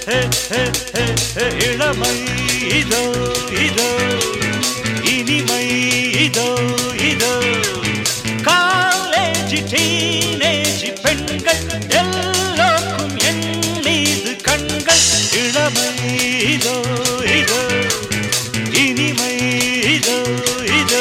ஹே, ஹே, ஹே, ஹே, இளமை இதோ இதோ இனிமை இதோ இதோ காலேஜ் டீனேஜ் பெண்கள் எல்லோருக்கும் என் மீது கண்கள் இளமை இதோ இதோ இனிமை இதோ இதோ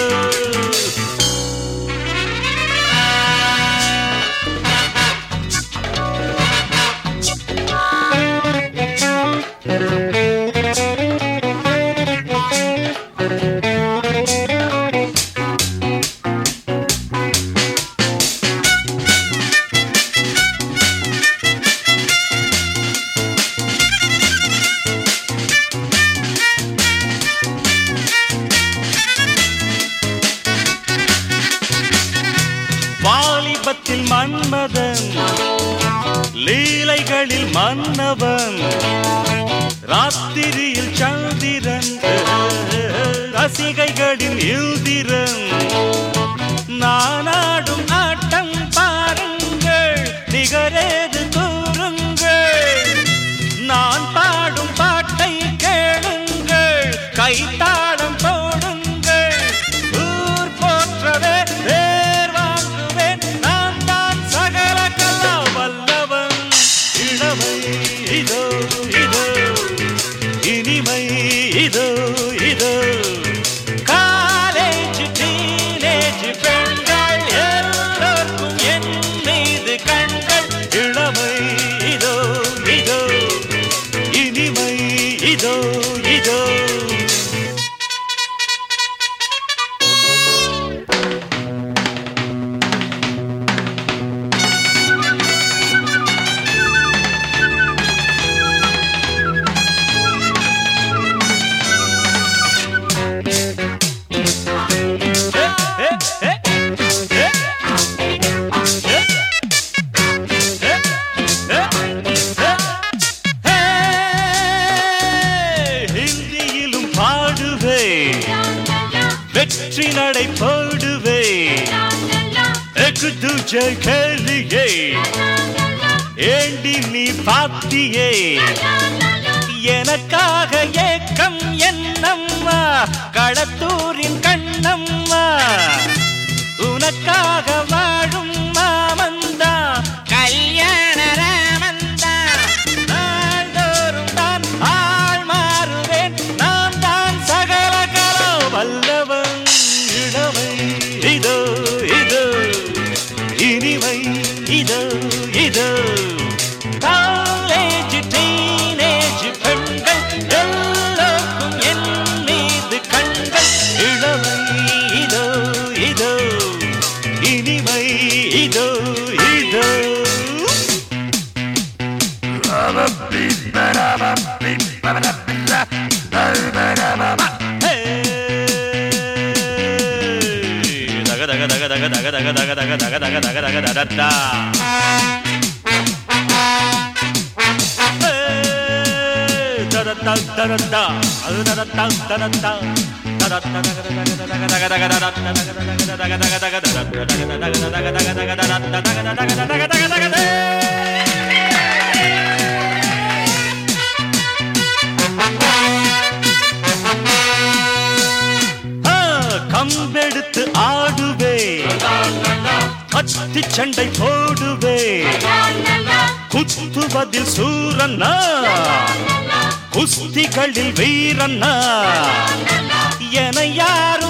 வாலிபத்தில் மன்மதன் லீலைகளில் மன்னவன் ராத்திரியில் சந்திரன் ரசிகைகளின் இந்திரன் நானாடும் ஆட்டம் பாருங்கள் நிகரேது கூறுங்கள் நான் பாடும் பாட்டை கேளுங்கள் கைத்தாளம் போடுங்கள் ஊர் போற்றவே பேர் வாங்குவேன் நான் தான் சகல கலா வல்லவன் இளமை இதோ இதோ இனிமை இதோ இதோ காலேஜ் டீனேஜ் பெண்கள் எல்லோருக்கும் என் மீது கண்கள் இளமை இதோ இதோ இனிமை இதோ இதோ ஹிந்தியிலும் பாடுவே வெற்றி நடை போடுவே எக்கு துஜை கேளியே ஏண்டி நீ பாத்தியே எனக்காக ஏக்கம் என்னம்மா களத்தூரின் கண்ணம்மா உனக்காக வாழும் மாமந்தா கல்யாண ராமந்தா நாள்தோறும் தான் ஆள் மாறுவேன் நான் தான் சகல கலோ வல்லவன் இளமை இதோ இதோ இனிமை இதோ இதோ காலேஜ் டீனேஜ் பெண்கள் எல்லோருக்கும் என் மீது கண்கள் இளமை இதோ இதோ இனிமை இதோ இதோ దగ దగ దగ దగ దగ దగ దగ దగ దగ దగ దగ దగ దగ దగ கம்பெடுத்து ஆடுவே கத்தி சண்டை போடுவே குத்துவதில் சூரன்னா குஸ்திகளில் வீரன்னா என யாரும்